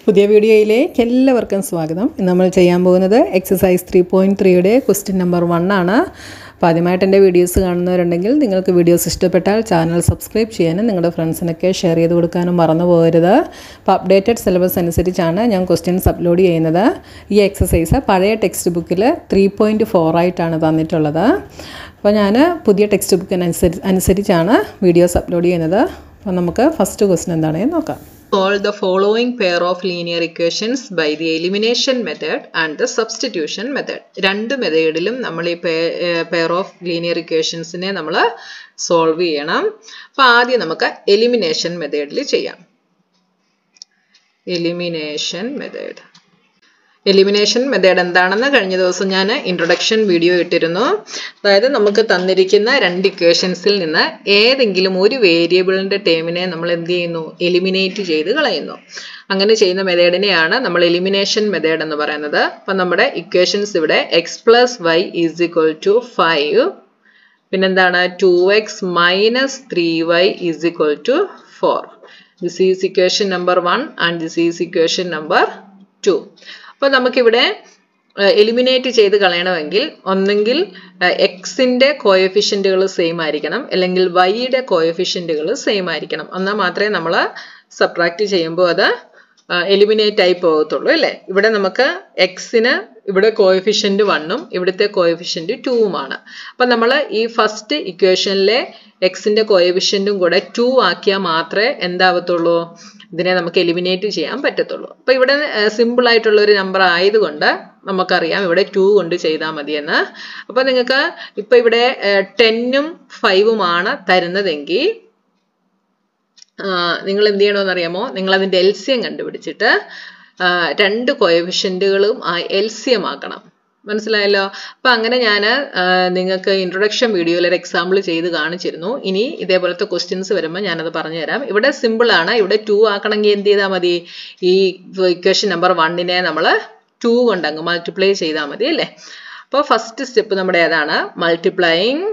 പുതിയ വീഡിയോയിലേക്ക് എല്ലാവർക്കും സ്വാഗതം ഇന്ന് നമ്മൾ ചെയ്യാൻ പോകുന്നത് എക്സസൈസ് ത്രീ പോയിൻറ്റ് ത്രീയുടെ ക്വസ്റ്റ്യൻ നമ്പർ വൺ ആണ് അപ്പോൾ ആദ്യമായിട്ട് എൻ്റെ വീഡിയോസ് കാണുന്നവരുണ്ടെങ്കിൽ നിങ്ങൾക്ക് വീഡിയോസ് ഇഷ്ടപ്പെട്ടാൽ ചാനൽ സബ്സ്ക്രൈബ് ചെയ്യാനും നിങ്ങളുടെ ഫ്രണ്ട്സിനൊക്കെ ഷെയർ ചെയ്ത് കൊടുക്കാനും മറന്നു പോകരുത് അപ്പോൾ അപ്ഡേറ്റഡ് സിലബസ് അനുസരിച്ചാണ് ഞാൻ ക്വസ്റ്റ്യൻസ് അപ്ലോഡ് ചെയ്യുന്നത് ഈ എക്സസൈസ് പഴയ ടെക്സ്റ്റ് ബുക്കിൽ ത്രീ പോയിൻറ്റ് ഫോർ ആയിട്ടാണ് തന്നിട്ടുള്ളത് അപ്പോൾ ഞാൻ പുതിയ ടെക്സ്റ്റ് ബുക്കിനനുസരിച്ച് അനുസരിച്ചാണ് വീഡിയോസ് അപ്ലോഡ് ചെയ്യുന്നത് അപ്പോൾ നമുക്ക് ഫസ്റ്റ് ക്വസ്റ്റ്യൻ എന്താണെന്ന് നോക്കാം Solve the following pair of linear equations by the elimination method and the substitution method. രണ്ട് മെത്തേഡിലും നമ്മൾ ഈ പെയർ ഓഫ് ലീനിയർ ഇക്വേഷൻസിനെ നമ്മൾ സോൾവ് ചെയ്യണം അപ്പോൾ ആദ്യം നമുക്ക് എലിമിനേഷൻ മെത്തേഡിൽ ചെയ്യാം എലിമിനേഷൻ മെത്തേഡ് എലിമിനേഷൻ മെത്തേഡ് എന്താണെന്ന് കഴിഞ്ഞ ദിവസം ഞാൻ ഇൻട്രൊഡക്ഷൻ വീഡിയോ ഇട്ടിരുന്നു അതായത് നമുക്ക് തന്നിരിക്കുന്ന രണ്ട് ഇക്വേഷൻസിൽ നിന്ന് ഏതെങ്കിലും ഒരു വേരിയബിളിൻ്റെ ടേമിനെ നമ്മൾ എന്ത് ചെയ്യുന്നു എലിമിനേറ്റ് ചെയ്ത് കളയുന്നു അങ്ങനെ ചെയ്യുന്ന മെത്തേഡിനെയാണ് നമ്മൾ എലിമിനേഷൻ മെത്തേഡ് എന്ന് പറയുന്നത് അപ്പം നമ്മുടെ ഇക്വേഷൻസ് ഇവിടെ X plus Y is equal to five പിന്നെന്താണ് two X minus three Y is equal to four this is equation number one and this is equation number two അപ്പോൾ നമുക്കിവിടെ എലിമിനേറ്റ് ചെയ്ത് കളയണമെങ്കിൽ ഒന്നെങ്കിൽ എക്സിൻ്റെ കോയഫിഷ്യൻറ്റുകൾ സെയിം ആയിരിക്കണം അല്ലെങ്കിൽ വൈയുടെ കോയഫിഷ്യൻറ്റുകൾ സെയിം ആയിരിക്കണം എന്നാൽ മാത്രമേ നമ്മൾ സബ്ട്രാക്ട് ചെയ്യുമ്പോൾ അത് എലിമിനേറ്റ് ആയി പോകത്തുള്ളൂ അല്ലേ ഇവിടെ നമുക്ക് എക്സിന് ഇവിടെ കോയഫിഷ്യൻറ്റ് വണ്ണും ഇവിടുത്തെ കോയഫിഷ്യൻറ്റ് ടൂവുമാണ് അപ്പം നമ്മൾ ഈ ഫസ്റ്റ് ഇക്വേഷനിലെ എക്സിൻ്റെ കോയഫിഷ്യൻറ്റും കൂടെ ടു ആക്കിയാൽ മാത്രമേ എന്താവത്തുള്ളൂ ഇതിനെ നമുക്ക് എലിമിനേറ്റ് ചെയ്യാൻ പറ്റത്തുള്ളൂ അപ്പോൾ ഇവിടെ സിമ്പിൾ ആയിട്ടുള്ള ഒരു നമ്പർ ആയതുകൊണ്ട് നമുക്കറിയാം ഇവിടെ ടു കൊണ്ട് ചെയ്താൽ മതിയെന്ന് അപ്പോൾ നിങ്ങൾക്ക് ഇപ്പോൾ ഇവിടെ ടെന്നും ഫൈവുമാണ് തരുന്നതെങ്കിൽ നിങ്ങൾ എന്ത് ചെയ്യണമെന്ന് അറിയാമോ നിങ്ങൾ അതിൻ്റെ എൽസിയം കണ്ടുപിടിച്ചിട്ട് രണ്ട് കോയഫിഷ്യൻറ്റുകളും എൽസിയം ആക്കണം മനസ്സിലായല്ലോ അപ്പം അങ്ങനെ ഞാൻ നിങ്ങൾക്ക് ഇൻട്രൊഡക്ഷൻ വീഡിയോയിൽ ഒരു എക്സാമ്പിൾ ചെയ്ത് കാണിച്ചിരുന്നു ഇനി ഇതേപോലത്തെ ക്വസ്റ്റ്യൻസ് വരുമ്പോൾ ഞാനത് പറഞ്ഞുതരാം ഇവിടെ സിമ്പിൾ ആണ് ഇവിടെ ടു ആക്കണമെങ്കിൽ എന്ത് ചെയ്താൽ മതി ഈ ഇക്വേഷൻ നമ്പർ വണ്ണിനെ നമ്മൾ ടു കൊണ്ട് അങ്ങ് മൾട്ടിപ്ലൈ ചെയ്താൽ മതി അല്ലേ അപ്പോൾ ഫസ്റ്റ് സ്റ്റെപ്പ് നമ്മുടെ ഏതാണ് multiplying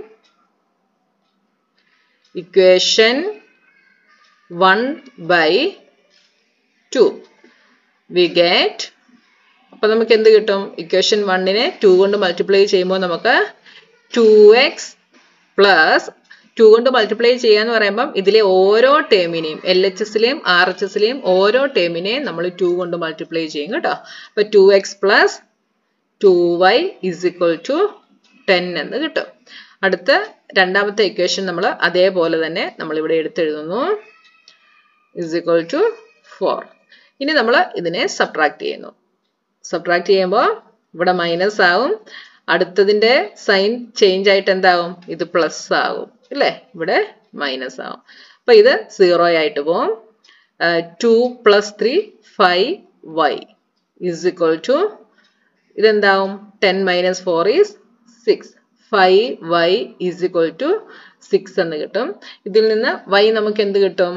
equation one by two we get അപ്പോൾ നമുക്ക് എന്ത് കിട്ടും ഇക്വേഷൻ വണ്ണിനെ ടു കൊണ്ട് മൾട്ടിപ്ലൈ ചെയ്യുമ്പോൾ നമുക്ക് ടു എക്സ് പ്ലസ് ടു കൊണ്ട് മൾട്ടിപ്ലൈ ചെയ്യാന്ന് പറയുമ്പം ഇതിലെ ഓരോ ടേമിനെയും എൽ എച്ച് എസിലെയും ആർ എച്ച് എസിലെയും ഓരോ ടേമിനെയും നമ്മൾ ടു കൊണ്ട് മൾട്ടിപ്ലൈ ചെയ്യും കേട്ടോ അപ്പോൾ two X plus two Y is equal to ten എന്ന് കിട്ടും അടുത്ത രണ്ടാമത്തെ ഇക്വേഷൻ നമ്മൾ അതേപോലെ തന്നെ നമ്മൾ ഇവിടെ എടുത്തെഴുതുന്നു ഇസ് ഇക്വൽ ടു ഫോർ ഇനി നമ്മൾ ഇതിനെ സബ്ട്രാക്ട് ചെയ്യുന്നു സബ്ട്രാക്ട് ചെയ്യുമ്പോൾ ഇവിടെ മൈനസ് ആവും അടുത്തതിൻ്റെ സൈൻ ചേഞ്ച് ആയിട്ട് എന്താവും ഇത് പ്ലസ് ആവും അല്ലേ ഇവിടെ മൈനസ് ആവും അപ്പോൾ ഇത് സീറോ ആയിട്ട് പോവും two plus three five Y is equal to ഇതെന്താവും ten minus four is six five Y is equal to six എന്ന് കിട്ടും ഇതിൽ നിന്ന് വൈ നമുക്ക് എന്ത് കിട്ടും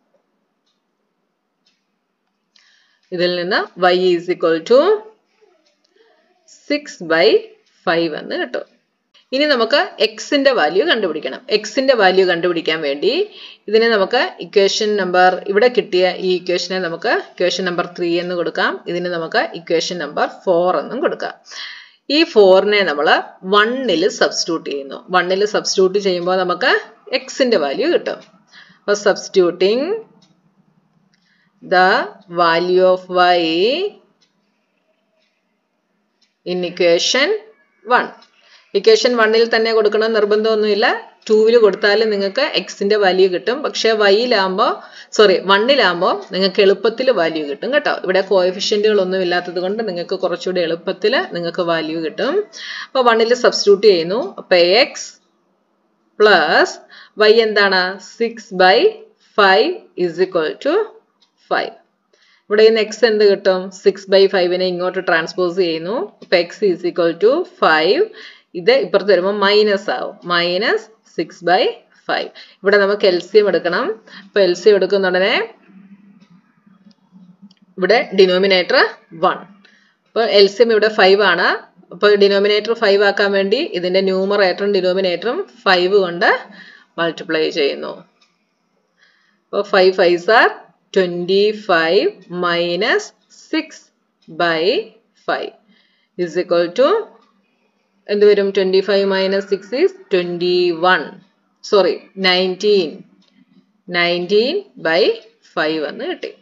ഇതിൽ നിന്ന് y is equal to six by five എന്ന് കിട്ടും ഇനി നമുക്ക് എക്സിന്റെ വാല്യൂ കണ്ടുപിടിക്കണം എക്സിന്റെ വാല്യൂ കണ്ടുപിടിക്കാൻ വേണ്ടി ഇതിനെ നമുക്ക് ഇക്വേഷൻ നമ്പർ ഇവിടെ കിട്ടിയ ഈ ഇക്വേഷനെ നമുക്ക് ഇക്വേഷൻ നമ്പർ ത്രീ എന്ന് കൊടുക്കാം ഇതിന് നമുക്ക് ഇക്വേഷൻ നമ്പർ ഫോർ എന്നും കൊടുക്കാം ഈ ഫോറിനെ നമ്മൾ വണ്ണിൽ സബ്സ്റ്റിറ്റ്യൂട്ട് ചെയ്യുന്നു വണ്ണിൽ സബ്സ്റ്റിറ്റ്യൂട്ട് ചെയ്യുമ്പോൾ നമുക്ക് എക്സിന്റെ വാല്യൂ കിട്ടും അപ്പോൾ substituting the value of y in equation 1. Equation വണ്ണിൽ തന്നെ കൊടുക്കണം നിർബന്ധമൊന്നുമില്ല ടൂവിൽ കൊടുത്താലും നിങ്ങൾക്ക് എക്സിന്റെ വാല്യൂ കിട്ടും പക്ഷേ വൈയിലാകുമ്പോൾ സോറി വണ്ണിലാകുമ്പോൾ നിങ്ങൾക്ക് എളുപ്പത്തിൽ വാല്യൂ കിട്ടും കേട്ടോ ഇവിടെ കോയഫിഷ്യൻറ്റുകളൊന്നും ഇല്ലാത്തത് കൊണ്ട് നിങ്ങൾക്ക് കുറച്ചുകൂടി എളുപ്പത്തിൽ നിങ്ങൾക്ക് വാല്യൂ കിട്ടും അപ്പോൾ വണ്ണിൽ സബ്സ്റ്റിറ്റ്യൂട്ട് ചെയ്യുന്നു അപ്പോൾ എക്സ് പ്ലസ് വൈ എന്താണ് six by five is equal to five ഇവിടെ നിന്ന് എക്സ് എന്ത് കിട്ടും സിക്സ് ബൈ ഫൈവിനെ ഇങ്ങോട്ട് ട്രാൻസ്പോസ് ചെയ്യുന്നു അപ്പം X is equal to five ഇത് ഇപ്പുറത്ത് വരുമ്പോൾ മൈനസ് ആവും മൈനസ് സിക്സ് ബൈ ഫൈവ് ഇവിടെ നമുക്ക് എൽസിയം എടുക്കണം അപ്പോൾ എൽസിയം എടുക്കുന്ന ഉടനെ ഇവിടെ ഡിനോമിനേറ്റർ വൺ അപ്പോൾ എൽസിയം ഇവിടെ ഫൈവ് ആണ് അപ്പോൾ ഡിനോമിനേറ്റർ ഫൈവ് ആക്കാൻ വേണ്ടി ഇതിൻ്റെ ന്യൂമറേറ്ററും ഡിനോമിനേറ്ററും ഫൈവ് കൊണ്ട് മൾട്ടിപ്ലൈ ചെയ്യുന്നു അപ്പോൾ five five are twenty five minus six by five is equal to എന്ത് വരും twenty five minus six is twenty one sorry nineteen nineteen by five എന്ന് കിട്ടി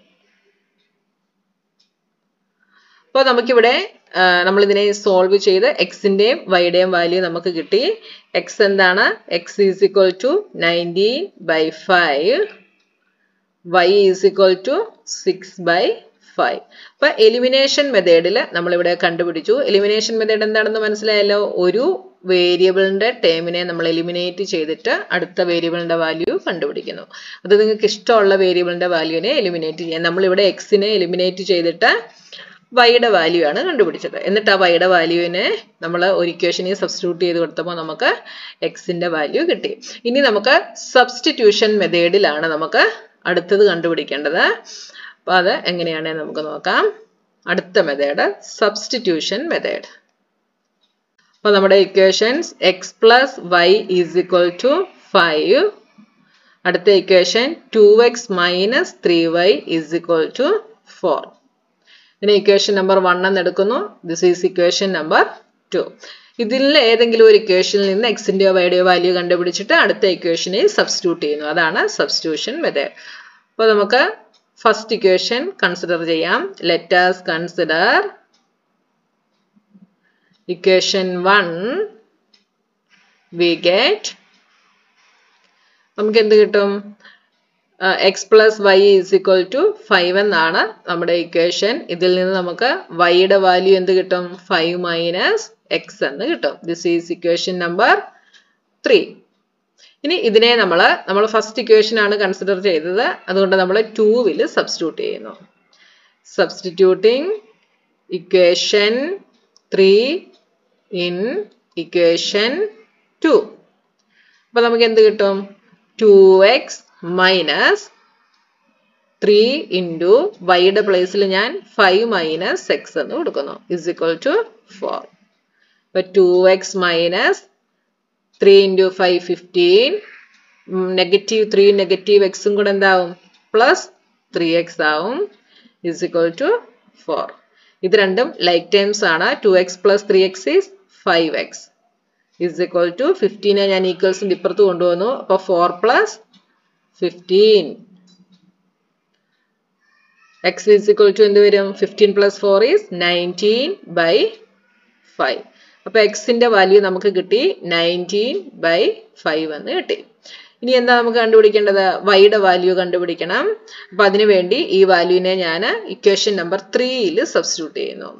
അപ്പോൾ നമുക്കിവിടെ നമ്മളിതിനെ സോൾവ് ചെയ്ത് എക്സിൻ്റെയും വൈയുടെയും വാല്യൂ നമുക്ക് കിട്ടി എക്സ് എന്താണ് X is equal to nineteen by five Y is equal to six by five അപ്പൊ എലിമിനേഷൻ മെത്തേഡിൽ നമ്മളിവിടെ കണ്ടുപിടിച്ചു എലിമിനേഷൻ മെത്തേഡ് എന്താണെന്ന് മനസ്സിലായല്ലോ ഒരു വേരിയബിളിന്റെ ടേമിനെ നമ്മൾ എലിമിനേറ്റ് ചെയ്തിട്ട് അടുത്ത വേരിയബിളിന്റെ വാല്യൂ കണ്ടുപിടിക്കുന്നു അത് നിങ്ങൾക്ക് ഇഷ്ടമുള്ള വേരിയബിളിന്റെ വാല്യൂവിനെ എലിമിനേറ്റ് ചെയ്യാം നമ്മളിവിടെ എക്സിനെ എലിമിനേറ്റ് ചെയ്തിട്ട് വൈയുടെ വാല്യൂ ആണ് കണ്ടുപിടിച്ചത് എന്നിട്ട് ആ വൈയുടെ വാല്യൂവിനെ നമ്മൾ ഒരു ഇക്വേഷനിൽ സബ്സ്റ്റിറ്റ്യൂട്ട് ചെയ്ത് കൊടുത്തപ്പോൾ നമുക്ക് എക്സിന്റെ വാല്യൂ കിട്ടി ഇനി നമുക്ക് സബ്സ്റ്റിറ്റ്യൂഷൻ മെത്തേഡിലാണ് നമുക്ക് അടുത്തത് കണ്ടുപിടിക്കേണ്ടത് അപ്പോൾ അത് എങ്ങനെയാണെന്ന് നമുക്ക് നോക്കാം അടുത്ത മെത്തേഡ് സബ്സ്റ്റിറ്റ്യൂഷൻ മെത്തേഡ് അപ്പോൾ നമ്മുടെ equations x plus Y is equal to five അടുത്ത equation two X minus three Y is equal to four ഇതിനെ ഇക്വേഷൻ നമ്പർ വൺ എന്ന് എടുക്കുന്നു this is equation number two ഇതിൽ ഏതെങ്കിലും ഒരു ഇക്വേഷനിൽ നിന്ന് എക്സിൻ്റെയോ വൈയുടെയോ വാല്യൂ കണ്ടുപിടിച്ചിട്ട് അടുത്ത ഇക്വേഷനിൽ സബ്സ്റ്റിറ്റ്യൂട്ട് ചെയ്യുന്നു അതാണ് സബ്സ്റ്റിറ്റ്യൂഷൻ മെത്തേഡ് അപ്പോൾ നമുക്ക് ഫസ്റ്റ് ഇക്വേഷൻ കൺസിഡർ ചെയ്യാം let's consider equation one we get നമുക്ക് എന്ത് കിട്ടും x plus Y is equal to five എന്നാണ് നമ്മുടെ ഇക്വേഷൻ ഇതിൽ നിന്ന് നമുക്ക് വൈയുടെ വാല്യൂ എന്ത് കിട്ടും ഫൈവ് മൈനസ് എക്സ് എന്ന് കിട്ടും this is equation number three ഇനി ഇതിനെ നമ്മൾ നമ്മൾ ഫസ്റ്റ് ഇക്വേഷൻ ആണ് കൺസിഡർ ചെയ്തത് അതുകൊണ്ട് നമ്മൾ ടൂവിൽ സബ്സ്റ്റിറ്റ്യൂട്ട് ചെയ്യുന്നു substituting equation three in equation two അപ്പൊ നമുക്ക് എന്ത് കിട്ടും two X minus three into വൈയുടെ പ്ലേസിൽ ഞാൻ ഫൈവ് മൈനസ് എക്സ് എന്ന് കൊടുക്കുന്നു ഇസ് ഇക്വൽ ടു ഫോർ അപ്പൊ two X minus three into five fifteen negative three negative എക്സും കൂടെ എന്താവും പ്ലസ് ത്രീ എക്സ് ആവും ഇസ് ഇക്വൽ ടു ഫോർ ഇത് രണ്ടും ലൈക്ക് ടൈംസ് ആണ് two X plus three x is five x is equal to ഫിഫ്റ്റീനെ ഞാൻ ഈക്വൽസിൻ്റെ ഇപ്പുറത്ത് കൊണ്ടുവന്നു അപ്പോൾ four plus fifteen x is equal to എന്ത് വരും fifteen plus four is nineteen by five അപ്പോൾ എക്സിൻ്റെ വാല്യൂ നമുക്ക് കിട്ടി നയൻറ്റീൻ ബൈ ഫൈവ് എന്ന് കിട്ടി ഇനി എന്താ നമുക്ക് കണ്ടുപിടിക്കേണ്ടത് വൈയുടെ വാല്യൂ കണ്ടുപിടിക്കണം അപ്പം അതിനു വേണ്ടി ഈ വാല്യൂവിനെ ഞാൻ ഇക്വേഷൻ നമ്പർ ത്രീയിൽ സബ്സ്റ്റിറ്റ്യൂട്ട് ചെയ്യുന്നു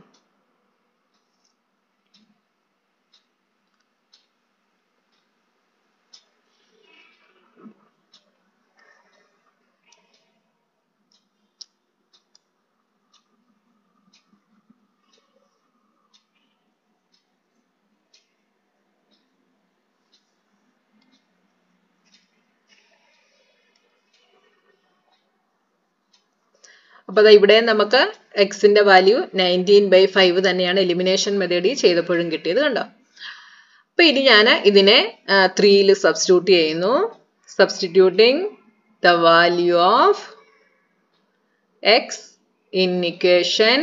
അപ്പോൾ അതാ ഇവിടെ നമുക്ക് എക്സിന്റെ വാല്യൂ നയൻറ്റീൻ ബൈ ഫൈവ് തന്നെയാണ് എലിമിനേഷൻ മെത്തേഡിൽ ചെയ്തപ്പോഴും കിട്ടിയത് കണ്ടോ അപ്പോൾ ഇനി ഞാൻ ഇതിനെ ത്രീയിൽ സബ്സ്റ്റിറ്റ്യൂട്ട് ചെയ്യുന്നു substituting the value of x in equation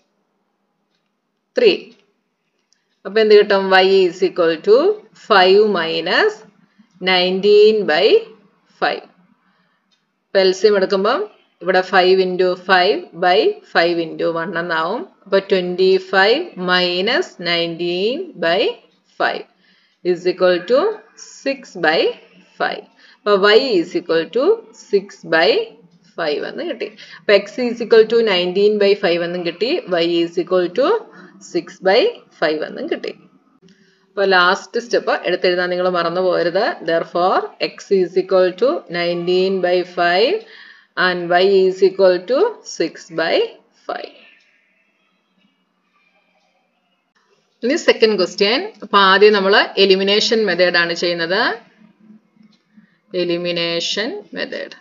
three അപ്പോൾ എന്ത് കിട്ടും y is equal to five minus nineteen by five അപ്പോൾ എൽസിയം എടുക്കുമ്പം ഇവിടെ five into five by five into one എന്നാവും അപ്പോൾ twenty five minus nineteen by five is equal to six by five അപ്പോൾ y is equal to six by five എന്ന് കിട്ടി അപ്പോൾ x is equal to nineteen by five എന്നും കിട്ടി Y is equal to six by five എന്നും കിട്ടി അപ്പോൾ last step എടുത്തെഴുതാൻ നിങ്ങൾ മറന്നു പോകരുത് therefore x is equal to nineteen by five and y is equal to 6 by 5. ഇനി സെക്കൻഡ് ക്വസ്റ്റ്യൻ അപ്പൊ ആദ്യം നമ്മൾ എലിമിനേഷൻ മെത്തേഡ് ആണ് ചെയ്യുന്നത് എലിമിനേഷൻ മെത്തേഡ്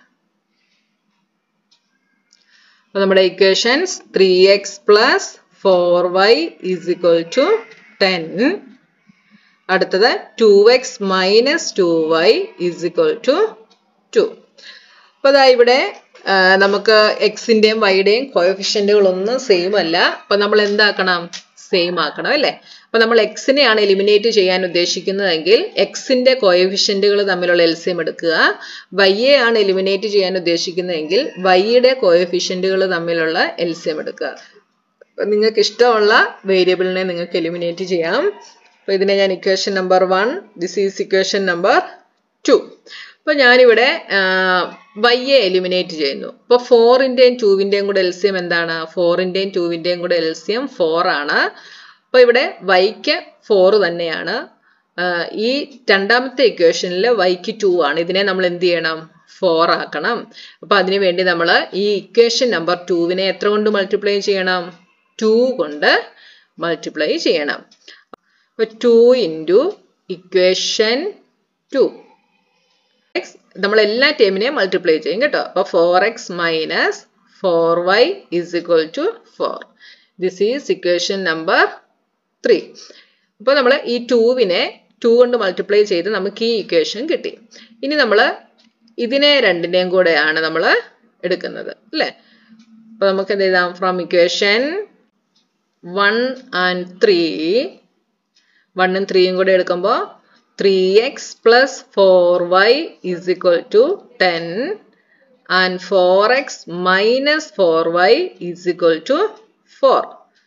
അപ്പൊ നമ്മുടെ equations three x plus four y is equal to ten അടുത്തത് two X minus two y is equal to two അപ്പോൾ അതാ ഇവിടെ നമുക്ക് എക്സിന്റെയും വൈയുടെയും കോയഫിഷ്യന്റുകളൊന്നും സെയിം അല്ല അപ്പൊ നമ്മൾ എന്താക്കണം സെയിം ആക്കണം അല്ലേ അപ്പൊ നമ്മൾ എക്സിനെയാണ് എലിമിനേറ്റ് ചെയ്യാൻ ഉദ്ദേശിക്കുന്നതെങ്കിൽ എക്സിന്റെ കോയഫിഷ്യന്റുകൾ തമ്മിലുള്ള എൽസിയം എടുക്കുക വൈയെ ആണ് എലിമിനേറ്റ് ചെയ്യാൻ ഉദ്ദേശിക്കുന്നതെങ്കിൽ വൈയുടെ കോയഫിഷ്യന്റുകൾ തമ്മിലുള്ള എൽസിയം എടുക്കുക അപ്പൊ നിങ്ങൾക്ക് ഇഷ്ടമുള്ള വേരിയബിളിനെ നിങ്ങൾക്ക് എലിമിനേറ്റ് ചെയ്യാം അപ്പൊ ഇതിനെ ഞാൻ equation number one this is equation number two അപ്പൊ ഞാനിവിടെ വൈയെ എലിമിനേറ്റ് ചെയ്യുന്നു അപ്പൊ ഫോറിന്റെയും ടൂവിന്റെയും കൂടെ എൽസിയം എന്താണ് ഫോറിന്റെയും ടൂവിന്റെയും കൂടെ എൽസിയം ഫോർ ആണ് അപ്പൊ ഇവിടെ വൈക്ക് ഫോർ തന്നെയാണ് ഈ രണ്ടാമത്തെ ഇക്വേഷനിൽ വൈക്ക് ടു ആണ് ഇതിനെ നമ്മൾ എന്ത് ചെയ്യണം ഫോർ ആക്കണം അപ്പൊ അതിനു വേണ്ടി നമ്മൾ ഈ ഇക്വേഷൻ നമ്പർ ടുവിനെ എത്ര കൊണ്ട് മൾട്ടിപ്ലൈ ചെയ്യണം ടു കൊണ്ട് മൾട്ടിപ്ലൈ ചെയ്യണം അപ്പൊ two into equation two x നമ്മൾ എല്ലാ ടേമിനെയും മൾട്ടിപ്ലൈ ചെയ്യും കേട്ടോ അപ്പൊ four x minus four y is equal to four this is equation number three അപ്പോൾ നമ്മൾ ഈ ടൂവിനെ ടു കൊണ്ട് മൾട്ടിപ്ലൈ ചെയ്ത് നമുക്ക് ഈ ഇക്വേഷൻ കിട്ടി ഇനി നമ്മൾ ഇതിനെ രണ്ടിനെയും കൂടെയാണ് നമ്മൾ എടുക്കുന്നത് അല്ലേ അപ്പോൾ നമുക്ക് എന്ത് ചെയ്താം from equation one and three വണ്ണും ത്രീയും കൂടെ എടുക്കുമ്പോൾ three x plus four y is equal to ten and four x minus four y is equal to four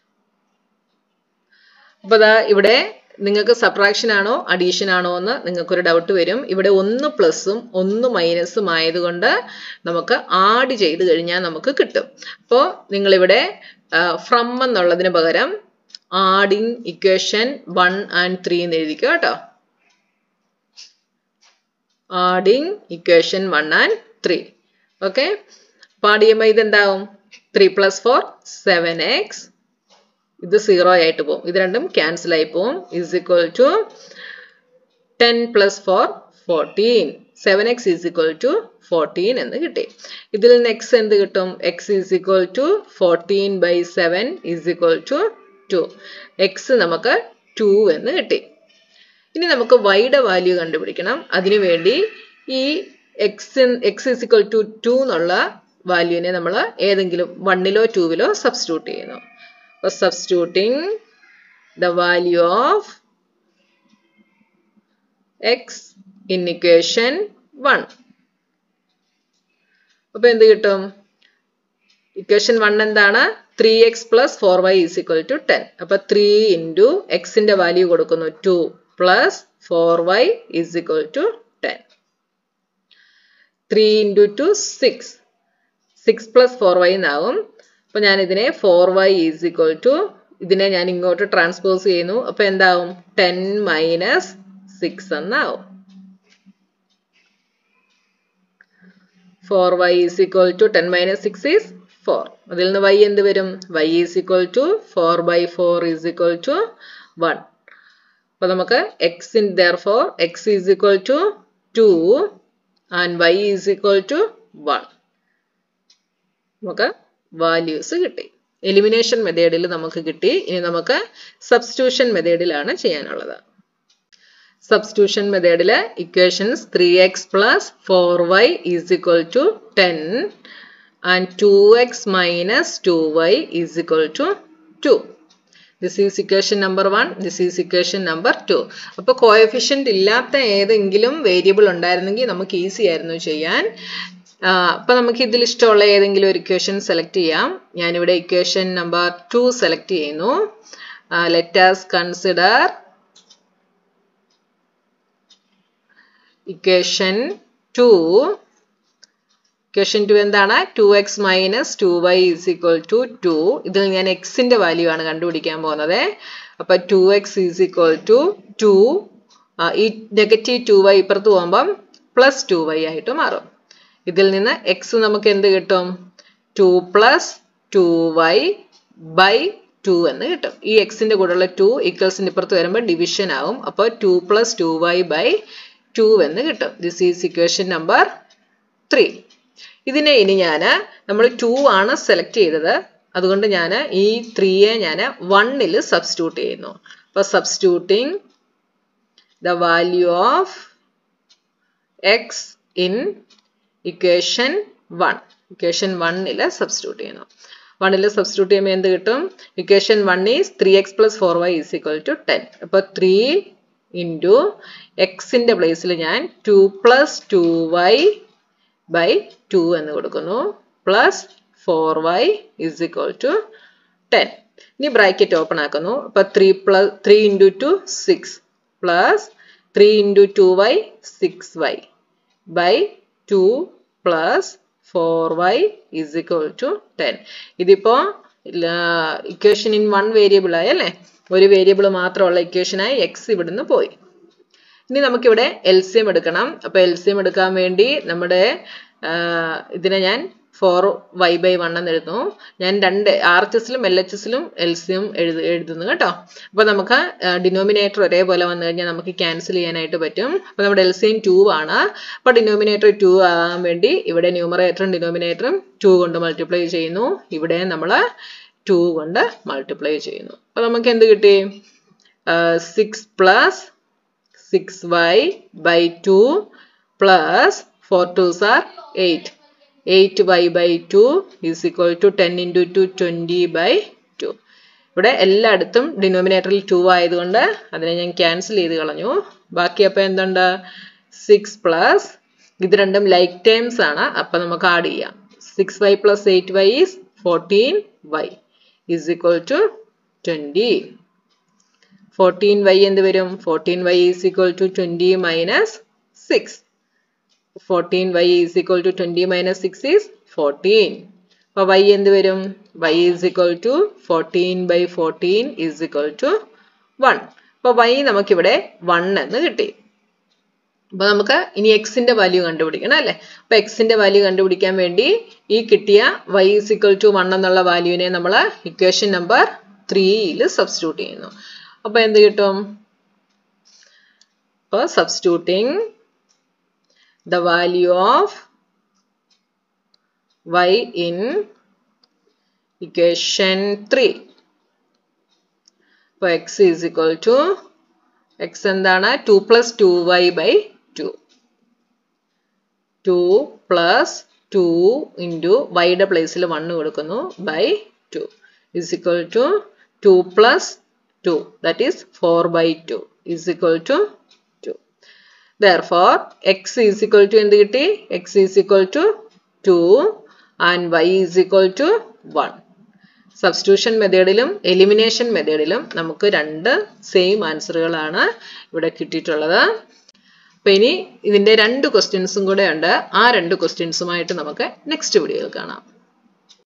അപ്പോൾ ദാ ഇവിടെ നിങ്ങൾക്ക് സബ്ട്രാക്ഷൻ ആണോ അഡീഷൻ ആണോ എന്ന് നിങ്ങൾക്കൊരു ഡൗട്ട് വരും ഇവിടെ ഒന്ന് പ്ലസും ഒന്ന് മൈനസും ആയതുകൊണ്ട് നമുക്ക് ആഡ് ചെയ്ത് കഴിഞ്ഞാൽ നമുക്ക് കിട്ടും അപ്പോൾ നിങ്ങളിവിടെ ഫ്രം എന്നുള്ളതിന് പകരം adding equation one and three എന്ന് എഴുതിക്കുക കേട്ടോ adding equation one and three okay അപ്പോൾ ആഡ് ചെയ്യുമ്പോൾ ഇതെന്താവും three plus four seven x ഇത് സീറോ ആയിട്ട് പോകും ഇത് രണ്ടും ക്യാൻസൽ ആയി പോകും is equal to ten plus four fourteen seven x is equal to fourteen എന്ന് കിട്ടി ഇതിൽ നിന്ന് എക്സ് എന്ത് കിട്ടും x is equal to fourteen by seven is equal to two x നമുക്ക് ടു എന്ന് കിട്ടി ഇനി നമുക്ക് വൈയുടെ വാല്യൂ കണ്ടുപിടിക്കണം അതിനുവേണ്ടി ഈ x x is equal to two എന്നുള്ള വാല്യൂവിനെ നമ്മൾ ഏതെങ്കിലും വണ്ണിലോ ടൂവിലോ സബ്സ്റ്റിറ്റ്യൂട്ട് ചെയ്യുന്നു for substituting the value of x in equation 1. അപ്പൊ എന്ത് കിട്ടും ഇക്വേഷൻ വൺ എന്താണ് three x plus four y is equal to ten അപ്പൊ ത്രീ ഇൻറ്റു എക്സിന്റെ വാല്യൂ കൊടുക്കുന്നു two plus four y is equal to ten three into two six six plus four y എന്നാവും അപ്പൊ ഞാൻ ഇതിനെ four y is equal to ഇതിനെ ഞാൻ ഇങ്ങോട്ട് ട്രാൻസ്പോസ് ചെയ്യുന്നു അപ്പൊ എന്താവും ടെൻ മൈനസ് സിക്സ് എന്നാവും four y is equal to ten minus six is four അതിൽ നിന്ന് വൈ എന്ത് വരും y is equal to four by four is equal to one അപ്പൊ നമുക്ക് x in therefore x is equal to two and y is equal to one നമുക്ക് values കിട്ടി elimination മെത്തേഡിൽ നമുക്ക് കിട്ടി ഇനി നമുക്ക് സബ്സ്റ്റിറ്റ്യൂഷൻ മെത്തേഡിലാണ് ചെയ്യാനുള്ളത് സബ്സ്റ്റിറ്റ്യൂഷൻ മെത്തേഡിൽ equations three x plus four y is equal to ten and two X minus two y is equal to two this is equation number one this is equation number two അപ്പോൾ coefficient ഇല്ലാത്ത ഏതെങ്കിലും variable ഉണ്ടായിരുന്നെങ്കിൽ നമുക്ക് easy ആയിരുന്നു ചെയ്യാൻ അപ്പൊ നമുക്ക് ഇതിൽ ഇഷ്ടമുള്ള ഏതെങ്കിലും ഒരു ഇക്വേഷൻ സെലക്ട് ചെയ്യാം ഞാനിവിടെ ഇക്വേഷൻ നമ്പർ ടു സെലക്ട് ചെയ്യുന്നു let us consider equation two equation two എന്താണ് two X minus two y is equal to two ഇതിൽ ഞാൻ എക്സിന്റെ വാല്യൂ ആണ് കണ്ടുപിടിക്കാൻ പോകുന്നത് അപ്പൊ two x is equal to two ഈ നെഗറ്റീവ് ടു വൈ ഇപ്പുറത്ത് പോകുമ്പം പ്ലസ് ടു വൈ ആയിട്ട് മാറും ഇതിൽ നിന്ന് എക്സ് നമുക്ക് എന്ത് കിട്ടും two plus two y by two എന്ന് കിട്ടും ഈ എക്സിന്റെ കൂടെയുള്ള ടു ഈക്വൽസിന്റെ ഇപ്പുറത്ത് വരുമ്പോൾ ഡിവിഷൻ ആവും അപ്പോൾ two plus two y by two എന്ന് കിട്ടും this is equation number three ഇതിനെ ഇനി ഞാൻ നമ്മൾ ടു ആണ് സെലക്ട് ചെയ്തത് അതുകൊണ്ട് ഞാൻ ഈ ത്രീയെ ഞാൻ വണ്ണിൽ സബ്സ്റ്റിറ്റ്യൂട്ട് ചെയ്യുന്നു അപ്പോൾ substituting the value of x in equation one equation വണ്ണിൽ സബ്സ്റ്റിറ്റ്യൂട്ട് ചെയ്യുന്നു വണ്ണിൽ സബ്സ്റ്റിറ്റ്യൂട്ട് ചെയ്യുമ്പോൾ എന്ത് കിട്ടും equation one is three x plus four y is equal to ten അപ്പോൾ ത്രീ ഇൻറ്റു എക്സിൻ്റെ പ്ലേസിൽ ഞാൻ two plus two y by two എന്ന് കൊടുക്കുന്നു plus four y is equal to ten ഇനി ബ്രാക്കറ്റ് ഓപ്പൺ ആക്കുന്നു അപ്പോൾ three plus three into two six plus three into two Y six y by two plus four y is equal to ten ഇതിപ്പോൾ equation in one variable ആയി അല്ലേ ഒരു variable മാത്രമുള്ള ഇക്വേഷനായി X ഇവിടുന്ന് പോയി ഇനി നമുക്കിവിടെ എൽ സി എം എടുക്കണം അപ്പോൾ എൽ സി എം എടുക്കാൻ വേണ്ടി നമ്മുടെ ഇതിനെ ഞാൻ ഫോർ വൈ ബൈ വൺ എന്ന് എഴുതുന്നു ഞാൻ രണ്ട് ആർ എച്ച് എസിലും എൽ എച്ച് എസിലും എൽ സി എം എഴുതു എഴുതുന്നു കേട്ടോ അപ്പോൾ നമുക്ക് ഡിനോമിനേറ്റർ ഒരേപോലെ വന്നു കഴിഞ്ഞാൽ നമുക്ക് ക്യാൻസൽ ചെയ്യാനായിട്ട് പറ്റും അപ്പോൾ നമ്മുടെ എൽ സി എം ടു ആണ് അപ്പോൾ ഡിനോമിനേറ്റർ ടു ആകാൻ വേണ്ടി ഇവിടെ ന്യൂമറേറ്ററും ഡിനോമിനേറ്ററും ടു കൊണ്ട് മൾട്ടിപ്ലൈ ചെയ്യുന്നു ഇവിടെ നമ്മൾ ടു കൊണ്ട് മൾട്ടിപ്ലൈ ചെയ്യുന്നു അപ്പോൾ നമുക്ക് എന്ത് കിട്ടി six plus six y by two plus four twos are eight eight y by two is equal to ten into two twenty by two ഇവിടെ എല്ലായിടത്തും ഡിനോമിനേറ്ററിൽ ടു ആയതുകൊണ്ട് അതിനെ ഞാൻ ക്യാൻസൽ ചെയ്ത് കളഞ്ഞു ബാക്കി അപ്പോൾ എന്തുണ്ട് സിക്സ് പ്ലസ് ഇത് രണ്ടും ലൈക്ക് ടേംസ് ആണ് അപ്പം നമുക്ക് ആഡ് ചെയ്യാം six y plus eight y is fourteen y is equal to twenty fourteen y എന്ത് വരും fourteen y is equal to twenty minus six fourteen y is equal to twenty minus six is fourteen അപ്പോൾ y എന്ത് വരും y is equal to fourteen by fourteen is equal to one അപ്പോൾ y നമുക്കിവിടെ one എന്ന് കിട്ടി അപ്പോൾ നമുക്ക് ഇനി എക്സിന്റെ വാല്യൂ കണ്ടുപിടിക്കണം അല്ലേ അപ്പോൾ എക്സിന്റെ വാല്യൂ കണ്ടുപിടിക്കാൻ വേണ്ടി ഈ കിട്ടിയ y is equal to one എന്നുള്ള വാല്യൂവിനെ നമ്മൾ ഇക്വേഷൻ നമ്പർ ത്രീയിൽ സബ്സ്റ്റിറ്റ്യൂട്ട് ചെയ്യുന്നു അപ്പോൾ എന്ത് കിട്ടും അപ്പോൾ substituting the value of y in equation 3 അപ്പോൾ x is equal to x എന്താണ് two plus two y by two two plus two into വൈയുടെ പ്ലേസിൽ വണ്ണ് കൊടുക്കുന്നു by two is equal to two plus two that is four by two is equal to therefore x is equal to എന്ത് കിട്ടി x is equal to 2 and y is equal to 1 substitution മെത്തേഡിലും elimination മെത്തേഡിലും നമുക്ക് രണ്ട് same ആൻസറുകളാണ് ഇവിടെ കിട്ടിയിട്ടുള്ളത് അപ്പോൾ ഇനി ഇതിൻ്റെ രണ്ട് ക്വസ്റ്റ്യൻസും കൂടെ ഉണ്ട് ആ രണ്ട് ക്വസ്റ്റ്യൻസുമായിട്ട് നമുക്ക് നെക്സ്റ്റ് വീഡിയോയിൽ കാണാം